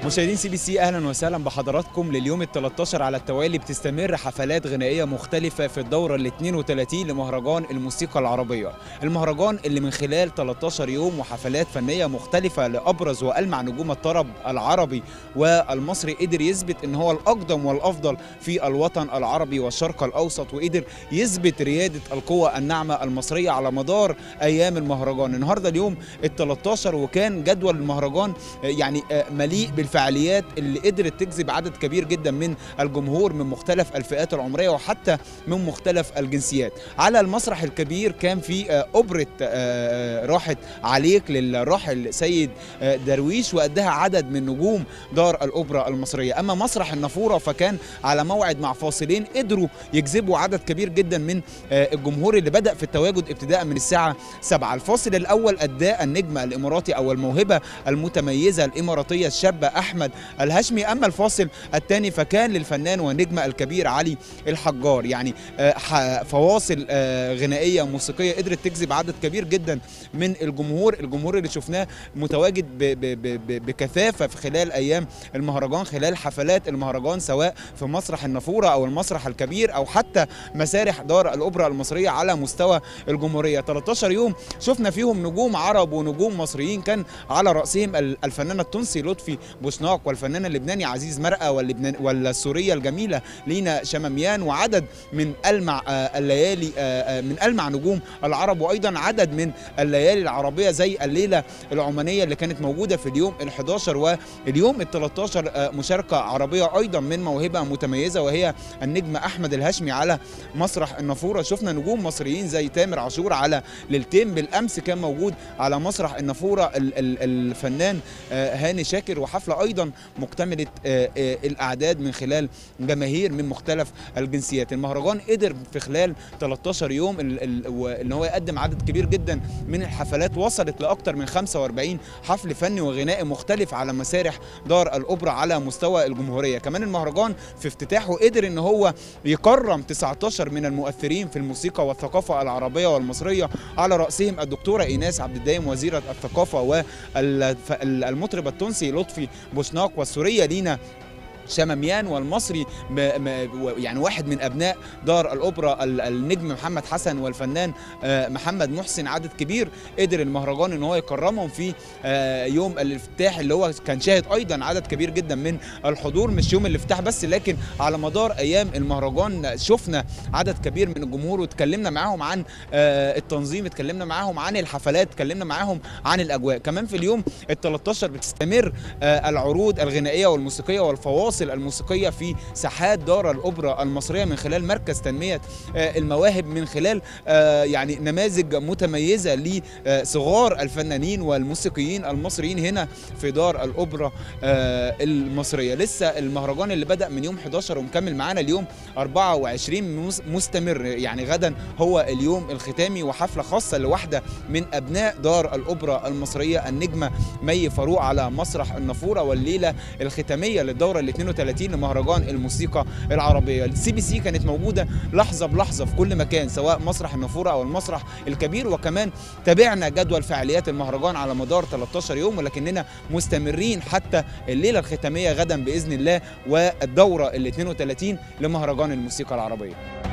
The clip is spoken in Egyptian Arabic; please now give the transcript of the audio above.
مشاهدين سي بي سي اهلا وسهلا بحضراتكم لليوم ال 13 على التوالي بتستمر حفلات غنائيه مختلفه في الدوره ال 32 لمهرجان الموسيقى العربيه المهرجان اللي من خلال 13 يوم وحفلات فنيه مختلفه لابرز والمع نجوم الطرب العربي والمصري قدر يثبت ان هو الاقدم والافضل في الوطن العربي والشرق الاوسط وقدر يثبت رياده القوه الناعمه المصريه على مدار ايام المهرجان النهارده اليوم ال 13 وكان جدول المهرجان يعني مليء بالفعاليات اللي قدرت تجذب عدد كبير جدا من الجمهور من مختلف الفئات العمريه وحتى من مختلف الجنسيات على المسرح الكبير كان في اوبرة راحت عليك للراحل سيد درويش وقدها عدد من نجوم دار الاوبرا المصريه اما مسرح النافوره فكان على موعد مع فاصلين قدروا يجذبوا عدد كبير جدا من الجمهور اللي بدا في التواجد ابتداء من الساعه 7 الفاصل الاول اداه النجم الاماراتي او الموهبه المتميزه الاماراتيه الشابه احمد الهاشمي اما الفاصل الثاني فكان للفنان والنجم الكبير علي الحجار يعني فواصل غنائيه موسيقيه قدرت تجذب عدد كبير جدا من الجمهور الجمهور اللي شفناه متواجد بكثافه في خلال ايام المهرجان خلال حفلات المهرجان سواء في مسرح النافوره او المسرح الكبير او حتى مسارح دار الاوبرا المصريه على مستوى الجمهوريه 13 يوم شفنا فيهم نجوم عرب ونجوم مصريين كان على راسهم الفنان التونسي لطفي بوشناق والفنان اللبناني عزيز مرقه واللبنان والسوريه الجميله لينا شماميان وعدد من المع الليالي من المع نجوم العرب وايضا عدد من الليالي العربيه زي الليله العمانيه اللي كانت موجوده في اليوم ال11 واليوم ال13 مشاركه عربيه ايضا من موهبه متميزه وهي النجم احمد الهاشمي على مسرح النافوره شفنا نجوم مصريين زي تامر عاشور على ليلتين بالامس كان موجود على مسرح النافوره الفنان هاني شاكر وحفله ايضا مكتمله الاعداد من خلال جماهير من مختلف الجنسيات المهرجان قدر في خلال 13 يوم ان هو يقدم عدد كبير جدا من الحفلات وصلت لاكثر من 45 حفل فني وغنائي مختلف على مسارح دار الاوبرا على مستوى الجمهوريه كمان المهرجان في افتتاحه قدر ان هو يكرم 19 من المؤثرين في الموسيقى والثقافه العربيه والمصريه على راسهم الدكتوره ايناس عبد الدايم وزيره الثقافه والمطرب التونسي لطفي بوشناق والسوريه لينا شماميان والمصري يعني واحد من ابناء دار الاوبرا النجم محمد حسن والفنان محمد محسن عدد كبير قدر المهرجان ان هو يكرمهم في يوم الافتتاح اللي هو كان شاهد ايضا عدد كبير جدا من الحضور مش يوم الافتتاح بس لكن على مدار ايام المهرجان شفنا عدد كبير من الجمهور واتكلمنا معاهم عن التنظيم اتكلمنا معاهم عن الحفلات اتكلمنا معاهم عن الاجواء كمان في اليوم ال 13 بتستمر العروض الغنائيه والموسيقيه والفواصل الفواصل الموسيقية في ساحات دار الأوبرا المصرية من خلال مركز تنمية المواهب من خلال يعني نماذج متميزة لصغار الفنانين والموسيقيين المصريين هنا في دار الأوبرا المصرية لسه المهرجان اللي بدأ من يوم 11 ومكمل معانا اليوم 24 مستمر يعني غدا هو اليوم الختامي وحفلة خاصة لواحدة من أبناء دار الأوبرا المصرية النجمة مي فاروق على مسرح النافورة والليلة الختامية للدورة ال 32 لمهرجان الموسيقى العربيه السي بي سي كانت موجوده لحظه بلحظه في كل مكان سواء مسرح النافوره او المسرح الكبير وكمان تابعنا جدول فعاليات المهرجان على مدار 13 يوم ولكننا مستمرين حتى الليله الختاميه غدا باذن الله والدوره ال 32 لمهرجان الموسيقى العربيه